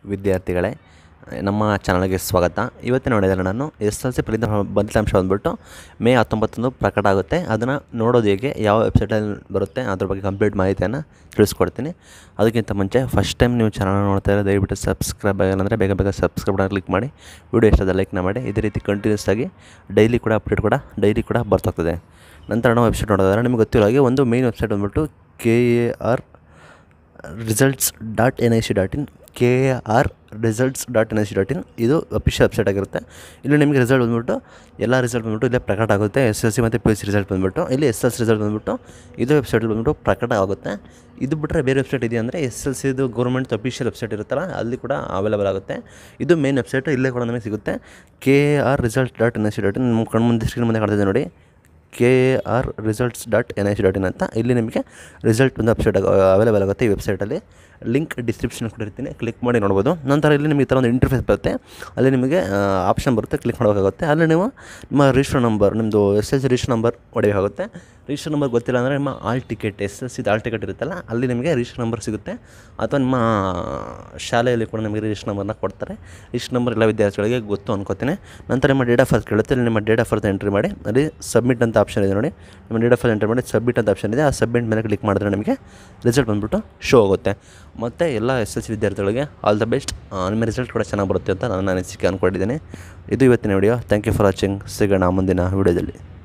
ವಿದ್ಯಾರ್ಥಿಗಳೇ ನಮ್ಮ ಚಾನಲ್ಗೆ ಸ್ವಾಗತ ಇವತ್ತಿನ ನೋಡಿದರೆ ನಾನು ಎಸ್ ಎಲ್ ಸಿ ಫಲಿತಾಂಶ ಫಲಿತಾಂಶ ಬಂದ್ಬಿಟ್ಟು ಮೇ ಹತ್ತೊಂಬತ್ತರಂದು ಪ್ರಕಟ ಆಗುತ್ತೆ ಅದನ್ನು ನೋಡೋದು ಹೇಗೆ ಯಾವ ವೆಬ್ಸೈಟಲ್ಲಿ ಬರುತ್ತೆ ಅದ್ರ ಬಗ್ಗೆ ಕಂಪ್ಲೀಟ್ ಮಾಹಿತಿಯನ್ನು ತಿಳಿಸ್ಕೊಡ್ತೀನಿ ಅದಕ್ಕಿಂತ ಮುಂಚೆ ಫಸ್ಟ್ ಟೈಮ್ ನೀವು ಚಾನಲ್ ನೋಡ್ತಾ ಇರೋ ದಯವಿಟ್ಟು ಸಬ್ಸ್ಕ್ರೈಬ್ ಆಗಿಲ್ಲ ಅಂದರೆ ಬೇಗ ಬೇಗ ಸಬ್ಸ್ಕ್ರೈಬ್ ಕ್ಲಿಕ್ ಮಾಡಿ ವಿಡಿಯೋ ಇಷ್ಟದ ಲೈಕ್ನ ಮಾಡಿ ಇದೇ ರೀತಿ ಕಂಟಿನ್ಯೂಸ್ ಆಗಿ ಡೈಲಿ ಕೂಡ ಅಪ್ಡೇಟ್ ಕೂಡ ಡೈಲಿ ಕೂಡ ಬರ್ತಾಗ್ತದೆ ನಂತರ ನಾವು ವೆಬ್ಸೈಟ್ ನೋಡೋದಾದ್ರೆ ನಿಮಗೆ ಗೊತ್ತಿರೋ ಹಾಗೆ ಒಂದು ಮೇನ್ ವೆಬ್ಸೈಟ್ ಬಂದ್ಬಿಟ್ಟು K A R results dot N I C dot in K R results dot N I C dot ಇನ್ ಇದು ಅಫಿಷಿಯಲ್ ವೆಬ್ಸೈಟ್ ಆಗಿರುತ್ತೆ ಇಲ್ಲಿ ನಿಮಗೆ ರಿಸಲ್ಟ್ ಬಂದ್ಬಿಟ್ಟು ಎಲ್ಲ ರಿಸಲ್ಟ್ ಬಂದ್ಬಿಟ್ಟು ಇಲ್ಲೇ ಪ್ರಕಟ ಆಗುತ್ತೆ ಎಸ್ ಎಲ್ ಸಿ ಮತ್ತು ಪಿ ಯು ಸಿ ರಿಸಲ್ಟ್ ಬಂದ್ಬಿಟ್ಟು ಇಲ್ಲಿ ಎಸ್ ಎಲ್ ಸಿ ರಿಸಲ್ಟ್ ಬಂದ್ಬಿಟ್ಟು ಇದು ವೆಬ್ಸೈಟಲ್ಲಿ ಬಂದ್ಬಿಟ್ಟು ಪ್ರಕಟ ಆಗುತ್ತೆ ಇದು ಬಿಟ್ಟರೆ ಬೇರೆ ವೆಬ್ಸೈಟ್ ಇದೆ ಅಂದರೆ ಎಸ್ ಎಲ್ ಸಿದು ಗೌರ್ಮೆಂಟ್ ಅಫಿಷಿಯಲ್ ವೆಬ್ಸೈಟ್ ಇರುತ್ತಲ್ಲ ಅಲ್ಲಿ ಕೂಡ ಅವೈಲೇಬಲ್ ಆಗುತ್ತೆ ಇದು ಮೇನ್ ವೆಬ್ಸೈಟ್ ಇಲ್ಲೇ ಕೂಡ ನಮಗೆ ಸಿಗುತ್ತೆ K R result dot N I C dot in ನಿಮ್ಮ ಕಣ್ಮುಂದೆ ಸ್ಕ್ರೀನ್ ಮುಂದೆ ಕಾಣ್ತಿದೆ ನೋಡಿ K R results dot N I C dot in ಅಂತ ಇಲ್ಲಿ ನಿಮಗೆ ರಿಸಲ್ಟ್ ಒಂದು ವೆಬ್ಸೈಟ್ ಅವೈಲೇಬಲ್ ಆಗುತ್ತೆ ಈ ವೆಬ್ಸೈಟಲ್ಲಿ ಲಿಂಕ್ ಡಿಸ್ಕ್ರಿಪ್ಷನ್ ಕೊಟ್ಟಿರ್ತೀನಿ ಕ್ಲಿಕ್ ಮಾಡಿ ನೋಡ್ಬೋದು ನಂತರ ಇಲ್ಲಿ ನಿಮಗೆ ಈ ಥರ ಒಂದು ಇಂಟರ್ಫೇಸ್ ಬರುತ್ತೆ ಅಲ್ಲಿ ನಿಮಗೆ ಆಪ್ಷನ್ ಬರುತ್ತೆ ಕ್ಲಿಕ್ ಮಾಡಬೇಕಾಗುತ್ತೆ ಅಲ್ಲಿ ನೀವು ನಿಮ್ಮ ರಿಜಿಸ್ಟರ್ ನಂಬರ್ ನಿಮ್ಮದು S L C register number ಹೊಡೆಯಬೇಕಾಗುತ್ತೆ ರಿಜಿಸ್ಟರ್ ನಂಬರ್ ಗೊತ್ತಿಲ್ಲ ಅಂದರೆ ನಿಮ್ಮ ಆಲ್ ಟಿಕೆಟ್ ಎಸ್ ಎಸ್ ಸಿದು ಆಲ್ ಟಿಕೆಟ್ ಇರುತ್ತಲ್ಲ ಅಲ್ಲಿ ನಿಮಗೆ ರಿಜಿಸ್ಟರ್ ನಂಬರ್ ಸಿಗುತ್ತೆ ಅಥವಾ ನಿಮ್ಮ ಶಾಲೆಯಲ್ಲಿ ಕೂಡ ನಿಮಗೆ ರಿಜಿಸ್ಟರ್ ನಂಬರ್ನ ಕೊಡ್ತಾರೆ ರಿಜಿಸ್ಟರ್ ನಂಬರ್ ಎಲ್ಲ ವಿದ್ಯಾರ್ಥಿಗಳಿಗೆ ಗೊತ್ತು ಅನ್ಕೋತೀನಿ ನಂತರ ನಿಮ್ಮ ಡೇಟ್ ಆಫ್ ಬರ್ತ್ ಕೇಳುತ್ತೆ ಅಲ್ಲಿ ನಿಮ್ಮ ಡೇಟ್ ಆಫ್ ಬರ್ತ್ ಎಂಟ್ರಿ ಮಾಡಿ ಅಲ್ಲಿ ಸಬ್ಮಿಟ್ ಅಂತ ಆಪ್ಷನ್ ಇದೆ ನೋಡಿ ನಿಮ್ಮ ಡೇಟ್ ಆಫ್ ಬರ್ತ್ ಎಂಟ್ರಿ ಮಾಡಿ ಸಬ್ಮಿಟ್ ಅಂತ ಆಪ್ಷನ್ ಇದೆ ಆ ಸಬ್ಮಿಟ್ ಮೇಲೆ ಕ್ಲಿಕ್ ಮಾಡಿದ್ರೆ ನಿಮಗೆ ರಿಸಲ್ಟ್ ಬಂದ್ಬಿಟ್ಟು ಶೋ ಆಗುತ್ತೆ ಮತ್ತು ಎಲ್ಲ ಎಸ್ ಎಸ್ ಸಿ ವಿದ್ಯಾರ್ಥಿಗಳಿಗೆ ಆಲ್ ದ ಬೆಸ್ಟ್ ನಿಮ್ಮ ರಿಸಲ್ಟ್ ಕೂಡ ಚೆನ್ನಾಗಿ ಬರುತ್ತೆ ಅಂತ ನಾನು ಅನಿಸಿಕೆ ಅಂದ್ಕೊಂಡಿದ್ದೀನಿ ಇದು ಇವತ್ತಿನ video thank you for watching ಸಿಗೋಣ ಮುಂದಿನ ವಿಡಿಯೋದಲ್ಲಿ